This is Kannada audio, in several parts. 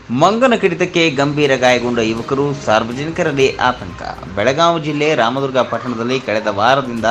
ಮಂಗನ ಕಡಿತಕ್ಕೆ ಗಂಭೀರ ಗಾಯಗೊಂಡ ಯುವಕರು ಸಾರ್ವಜನಿಕರಲ್ಲಿ ಆತಂಕ ಬೆಳಗಾವಿ ಜಿಲ್ಲೆ ರಾಮದುರ್ಗ ಪಟ್ಟಣದಲ್ಲಿ ಕಳೆದ ವಾರದಿಂದ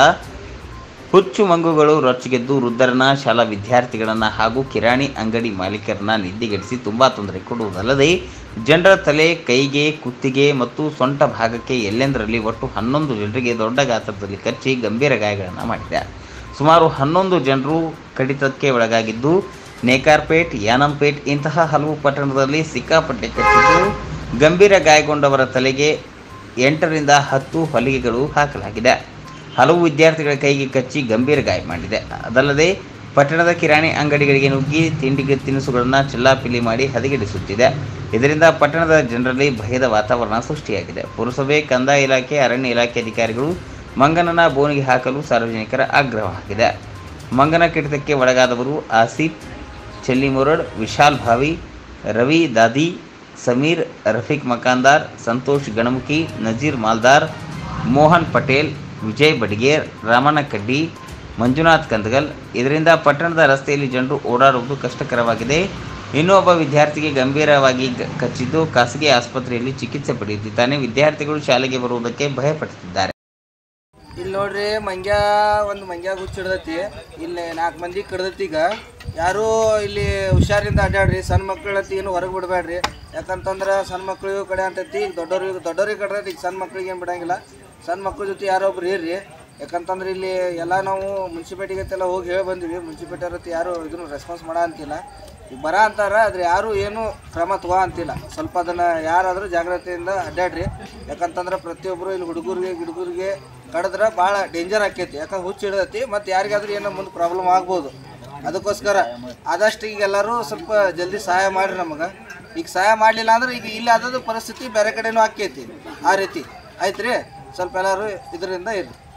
ಹುಚ್ಚು ಮಂಗುಗಳು ರೊಚ್ಚಿಗೆದ್ದು ವೃದ್ಧರನ್ನ ಶಾಲಾ ವಿದ್ಯಾರ್ಥಿಗಳನ್ನ ಹಾಗೂ ಕಿರಾಣಿ ಅಂಗಡಿ ಮಾಲೀಕರನ್ನ ನಿದ್ದೆಗೆಡಿಸಿ ತುಂಬಾ ತೊಂದರೆ ಕೊಡುವುದಲ್ಲದೆ ಜನರ ತಲೆ ಕೈಗೆ ಕುತ್ತಿಗೆ ಮತ್ತು ಸೊಂಟ ಭಾಗಕ್ಕೆ ಎಲ್ಲೆಂದರಲ್ಲಿ ಒಟ್ಟು ಹನ್ನೊಂದು ಜನರಿಗೆ ದೊಡ್ಡ ಗಾತ್ರದಲ್ಲಿ ಕಚ್ಚಿ ಗಂಭೀರ ಗಾಯಗಳನ್ನು ಮಾಡಿದೆ ಸುಮಾರು ಹನ್ನೊಂದು ಜನರು ಕಡಿತಕ್ಕೆ ಒಳಗಾಗಿದ್ದು ನೇಕಾರ್ಪೇಟ್ ಯಾನಂಪೇಟ್ ಇಂತಹ ಹಲವು ಪಟ್ಟಣದಲ್ಲಿ ಸಿಕ್ಕಾಪಟ್ಟೆ ಕಚ್ಚಿದ್ದು ಗಂಭೀರ ಗಾಯಗೊಂಡವರ ತಲೆಗೆ ಎಂಟರಿಂದ ಹತ್ತು ಹೊಲಿಗೆಗಳು ಹಾಕಲಾಗಿದೆ ಹಲವು ವಿದ್ಯಾರ್ಥಿಗಳ ಕೈಗೆ ಕಚ್ಚಿ ಗಂಭೀರ ಗಾಯ ಮಾಡಿದೆ ಅದಲ್ಲದೆ ಪಟ್ಟಣದ ಕಿರಾಣಿ ಅಂಗಡಿಗಳಿಗೆ ನುಗ್ಗಿ ತಿಂಡಿಗೆ ತಿನಿಸುಗಳನ್ನು ಚೆಲ್ಲಾಪಿಲ್ಲಿ ಮಾಡಿ ಹದಗೆಡಿಸುತ್ತಿದೆ ಇದರಿಂದ ಪಟ್ಟಣದ ಜನರಲ್ಲಿ ಭಯದ ವಾತಾವರಣ ಸೃಷ್ಟಿಯಾಗಿದೆ ಪುರಸಭೆ ಕಂದಾಯ ಇಲಾಖೆ ಅರಣ್ಯ ಇಲಾಖೆ ಅಧಿಕಾರಿಗಳು ಮಂಗನನ್ನ ಬೋನಿಗೆ ಹಾಕಲು ಸಾರ್ವಜನಿಕರ ಆಗ್ರಹವಾಗಿದೆ ಮಂಗನ ಕಿಡಿತಕ್ಕೆ ಒಳಗಾದವರು ಆಸಿಫ್ ಚೆಲ್ಲಿಮುರಡ್ ವಿಶಾಲ್ ಭಾವಿ ರವಿ ದಾದಿ ಸಮೀರ್ ರಫೀಕ್ ಮಕಾಂದಾರ್ ಸಂತೋಷ್ ಗಣಮುಖಿ ನಜೀರ್ ಮಾಲ್ದಾರ್ ಮೋಹನ್ ಪಟೇಲ್ ವಿಜಯ್ ಬಡಿಗೇರ್ ರಾಮಣ್ಣ ಕಡ್ಡಿ ಮಂಜುನಾಥ್ ಕಂದಗಲ್ ಇದರಿಂದ ಪಟ್ಟಣದ ರಸ್ತೆಯಲ್ಲಿ ಜನರು ಓಡಾಡುವುದು ಕಷ್ಟಕರವಾಗಿದೆ ಇನ್ನೂ ಒಬ್ಬ ವಿದ್ಯಾರ್ಥಿಗೆ ಗಂಭೀರವಾಗಿ ಗ- ಕಚ್ಚಿದ್ದು ಖಾಸಗಿ ಆಸ್ಪತ್ರೆಯಲ್ಲಿ ಚಿಕಿತ್ಸೆ ಪಡೆಯುತ್ತಿದ್ದಾನೆ ವಿದ್ಯಾರ್ಥಿಗಳು ಶಾಲೆಗೆ ಬರುವುದಕ್ಕೆ ಭಯಪಡುತ್ತಿದ್ದಾರೆ ಇಲ್ಲಿ ನೋಡ್ರಿ ಮಂಗ್ಯ ಒಂದು ಮಂಗ್ಯ ಹುಚ್ಚಿಡ್ದೈತಿ ಇಲ್ಲಿ ನಾಲ್ಕು ಮಂದಿ ಕಡ್ದೈತಿ ಈಗ ಯಾರೂ ಇಲ್ಲಿ ಹುಷಾರಿಂದ ಅಡ್ಡಾಡ್ರಿ ಸಣ್ಣ ಮಕ್ಕಳತಿ ಏನು ಹೊರಗೆ ಬಿಡಬೇಡ್ರಿ ಯಾಕಂತಂದ್ರೆ ಸಣ್ಣ ಮಕ್ಳಿಗೂ ಕಡೆ ಅಂತೈತಿ ಈಗ ದೊಡ್ಡವ್ರಿಗೆ ದೊಡ್ಡವ್ರಿಗೆ ಕಡ್ದೈತಿ ಈಗ ಸಣ್ಣ ಮಕ್ಳಿಗೆ ಏನು ಬಿಡಂಗಿಲ್ಲ ಸಣ್ಣ ಮಕ್ಳ ಜೊತೆ ಯಾರೋ ಒಬ್ರು ಇರ್ರಿ ಯಾಕಂತಂದ್ರೆ ಇಲ್ಲಿ ಎಲ್ಲ ನಾವು ಮುನ್ಸಿಪಾಲ್ಟಿಗೆ ಎಲ್ಲ ಹೋಗಿ ಹೇಳಿ ಬಂದಿವಿ ಮುನ್ಸಿಪಾಲ್ಟಿ ಅವ್ರ ಹತ್ರ ಯಾರು ಇದನ್ನು ರೆಸ್ಪಾನ್ಸ್ ಮಾಡ ಅಂತಿಲ್ಲ ಈಗ ಬರ ಅಂತಾರ ಆದ್ರೆ ಯಾರು ಏನು ಕ್ರಮ ತಗೋ ಅಂತಿಲ್ಲ ಸ್ವಲ್ಪ ಅದನ್ನ ಯಾರಾದರೂ ಜಾಗ್ರತೆಯಿಂದ ಅಡ್ಡಾಡ್ರಿ ಯಾಕಂತಂದ್ರೆ ಪ್ರತಿಯೊಬ್ಬರು ಇಲ್ಲಿ ಹುಡುಗರಿಗೆ ಗಿಡುಗರಿಗೆ ಕಡಿದ್ರೆ ಭಾಳ ಡೇಂಜರ್ ಆಕೈತಿ ಯಾಕಂದ್ರೆ ಹುಚ್ಚು ಹಿಡ್ದೈತಿ ಮತ್ತು ಯಾರಿಗಾದ್ರೂ ಏನೋ ಮುಂದೆ ಪ್ರಾಬ್ಲಮ್ ಆಗ್ಬೋದು ಅದಕ್ಕೋಸ್ಕರ ಆದಷ್ಟು ಈಗ ಎಲ್ಲರೂ ಸ್ವಲ್ಪ ಜಲ್ದಿ ಸಹಾಯ ಮಾಡ್ರಿ ನಮಗೆ ಈಗ ಸಹಾಯ ಮಾಡಲಿಲ್ಲ ಅಂದ್ರೆ ಈಗ ಇಲ್ಲಿ ಆದದ್ದು ಪರಿಸ್ಥಿತಿ ಬೇರೆ ಕಡೆನೂ ಆಕೈತಿ ಆ ರೀತಿ ಆಯ್ತು ರೀ ಸ್ವಲ್ಪ ಎಲ್ಲರೂ ಇದರಿಂದ ಇರ್ರಿ